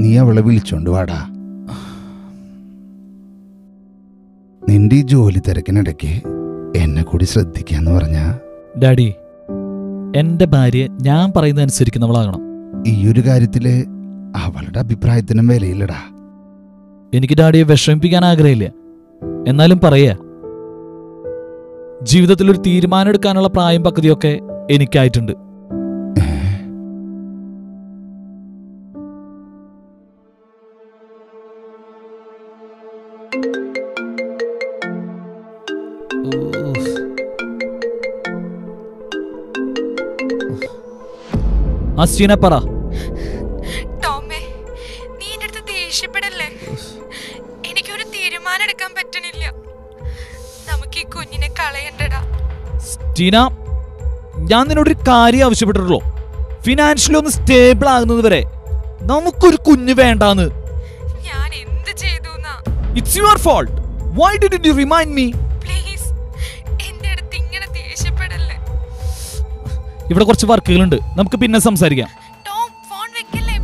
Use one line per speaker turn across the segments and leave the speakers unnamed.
നീ അവളെ വിളിച്ചോണ്ട് വാടാ നിന്റെ ഈ ജോലി തിരക്കിനിടയ്ക്ക് എന്നെ കൂടി ശ്രദ്ധിക്കാന്ന് പറഞ്ഞാ
ഡാഡി എന്റെ ഭാര്യ ഞാൻ പറയുന്നത് അനുസരിക്കുന്നവളാകണം
ഈ ഒരു കാര്യത്തില് അവളുടെ അഭിപ്രായത്തിനും വിലയില്ലടാ
എനിക്ക് ഡാഡിയെ വിഷമിപ്പിക്കാൻ ആഗ്രഹമില്ല എന്നാലും പറയാ ജീവിതത്തിൽ ഒരു തീരുമാനം എടുക്കാനുള്ള പ്രായം പക്വതയൊക്കെ എനിക്കായിട്ടുണ്ട്
ഏ?
അസ്റ്റീനെ പറ
ടോമേ നീ എന്റെ അടുത്ത് ദേഷ്യപ്പെടല്ലേ എനിക്കൊരു തീരുമാനം എടുക്കാൻ പറ്റണില്ല നമുക്ക് ഈ കുഞ്ഞിനെ കളയണ്ടടാ
സ്റ്റീന ഞാൻ നിന്നോടൊരു കാര്യം ആവശ്യപ്പെട്ടിട്ടുള്ളൂ ഫിനാൻഷ്യലി ഒന്ന് സ്റ്റേബിൾ ആകുന്നത് വരെ നമുക്കൊരു കുഞ്ഞ് വേണ്ടാന്ന്
ഞാൻ എന്ത് ചെയ്തു
it's your fault why did you remind me
please എന്റെ അടുത്ത് ഇങ്ങനെ ദേഷ്യപ്പെടല്ലേ
ഇവിടെ കുറച്ച് വർക്കുകളുണ്ട് നമുക്ക് പിന്നെ സംസാരിക്കാം
ടോം ഫോൺ വെക്കല്ലേ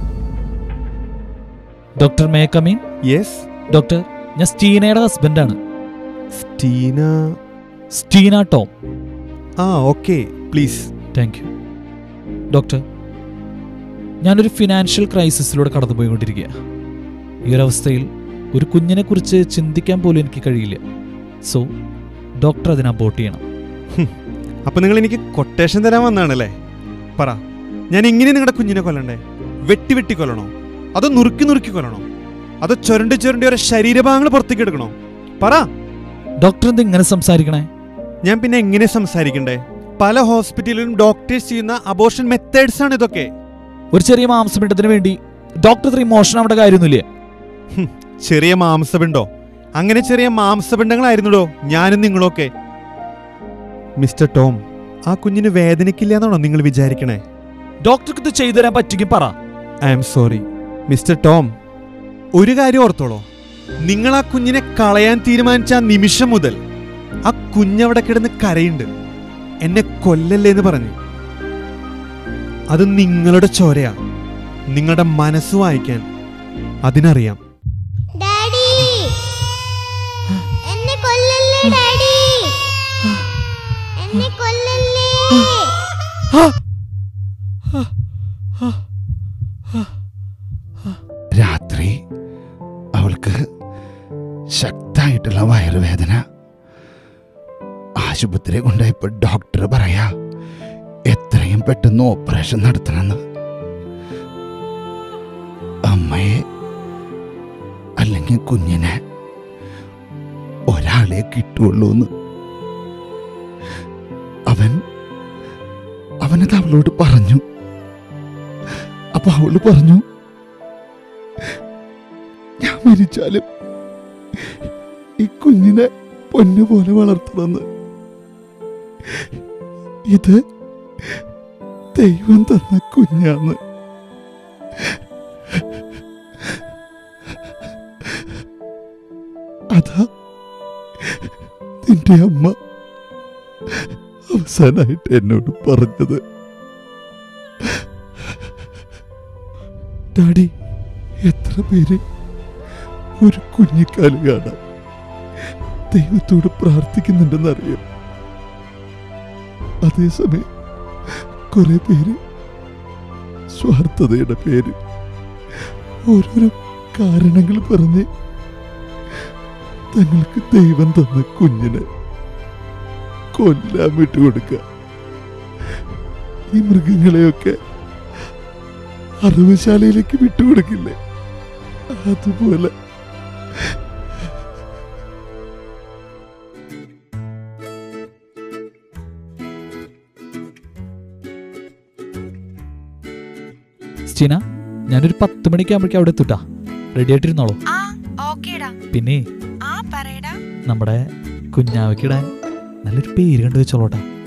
doctor may come in
yes
doctor ഞാൻ സ്റ്റീനയുടെ ഹസ്ബൻഡാണ്
സ്റ്റീന
സ്റ്റീന ടോം
ആ okay please
thank you doctor ഞാനൊരു ഫിനാൻഷ്യൽ ക്രൈസിസിലൂടെ കടന്നുപോയിക്കൊണ്ടിരിക്കുക ഈ ഒരു അവസ്ഥയിൽ ഒരു കുഞ്ഞിനെ കുറിച്ച് ചിന്തിക്കാൻ പോലും എനിക്ക് കഴിയില്ല സോ ഡോക്ടർ അതിനെ അബോട്ട് ചെയ്യണം
അപ്പൊ നിങ്ങൾ എനിക്ക് കൊട്ടേഷൻ തരാൻ വന്നാണല്ലേ പറ ഞാൻ എങ്ങനെ നിങ്ങളുടെ കുഞ്ഞിനെ കൊല്ലണ്ടേ വെട്ടി വെട്ടി കൊല്ലണോ അതോ നുറുക്കി നുറുക്കി കൊല്ലണോ അതോ ചുരണ്ടി ചുരണ്ടി ഓരോ ശരീരഭാഗങ്ങൾ പുറത്തേക്ക് എടുക്കണോ പറ
ഡോക്ടർ എന്ത് ഇങ്ങനെ സംസാരിക്കണേ
ഞാൻ പിന്നെ എങ്ങനെ സംസാരിക്കണ്ടേ പല ഹോസ്പിറ്റലിലും ഡോക്ടേഴ്സ് ചെയ്യുന്ന അബോർഷൻ മെത്തേഡ്സ് ആണ് ഇതൊക്കെ
ഒരു ചെറിയ മാംസപിണ്ടത്തിന് വേണ്ടി ഡോക്ടർ ഇത്ര ഇമോഷൻ ആവേണ്ട കാര്യമൊന്നുമില്ല
ചെറിയ മാംസപിണ്ടോ അങ്ങനെ ചെറിയ മാംസപിണ്ടങ്ങളായിരുന്നുടോ ഞാനും നിങ്ങളൊക്കെ മിസ്റ്റർ ടോം ആ കുഞ്ഞിന് വേദനിക്കില്ല എന്നാണോ നിങ്ങൾ വിചാരിക്കണേ
ഡോക്ടർക്ക് ഇത് ചെയ്തു തരാൻ പറ്റുമെങ്കിൽ പറ
I am sorry mister Tom ഒരു കാര്യം ഓർത്തോളോ നിങ്ങൾ ആ കുഞ്ഞിനെ കളയാൻ തീരുമാനിച്ച ആ നിമിഷം മുതൽ ആ കുഞ്ഞവിടെ കിടന്ന് കരയുണ്ട് എന്നെ കൊല്ലല്ലേ എന്ന് പറഞ്ഞു അത് നിങ്ങളുടെ ചോരയാ നിങ്ങളുടെ മനസ്സ് വായിക്കാൻ അതിനറിയാം
ഡാഡി എന്നെ കൊല്ലല്ലേ ഡാഡി എന്നെ കൊല്ലല്ലേ
രാത്രി അവൾക്ക് ശക്തമായിട്ടുള്ള വയറുവേദന ആശുപത്രി കൊണ്ടുപോയപ്പോ ഡോക്ടർ പറയാ എത്രയും പെട്ടെന്ന് ഓപ്പറേഷൻ നടത്തണമെന്ന് അമ്മയെ അല്ലെങ്കിൽ കുഞ്ഞിനെ ഒരാളെ കിട്ടുള്ളൂന്ന് അവൻ അവനത് അവളോട് പറഞ്ഞു അപ്പൊ അവള് പറഞ്ഞു ഞാൻ മരിച്ചാലും ഈ കുഞ്ഞിനെ പൊന്നുപോലെ വളർത്തണമെന്ന് ഇത് ദൈവം തന്ന കുഞ്ഞാന്ന് അതാ നിന്റെ അമ്മ അവസാനായിട്ട് എന്നോട് പറഞ്ഞത് ഡാഡി എത്ര പേര് ഒരു കുഞ്ഞിക്കാല് കാണാൻ ദൈവത്തോട് പ്രാർത്ഥിക്കുന്നുണ്ടെന്നറിയാം അതേസമയം കുറെ പേര് സ്വാർത്ഥതയുടെ പേര് ഓരോരോ കാരണങ്ങൾ പറഞ്ഞ് തങ്ങൾക്ക് ദൈവം തന്ന കുഞ്ഞിനെ കൊല്ലാൻ വിട്ടുകൊടുക്കുക ഈ മൃഗങ്ങളെയൊക്കെ അറിവുശാലയിലേക്ക് വിട്ടുകൊടുക്കില്ലേ അതുപോലെ
സ്റ്റീന ഞാനൊരു പത്ത് മണിക്കാകുമ്പോഴേക്കും അവിടെ എത്തൂട്ടാ റെഡി ആയിട്ടിരുന്നോളൂ
ആ ഓക്കേടാ
പിന്നെ
ആ പറയടാ
നമ്മുടെ കുഞ്ഞാവയ്ക്കിടാൻ നല്ലൊരു പേര് കണ്ടു വെച്ചോളൂട്ടാ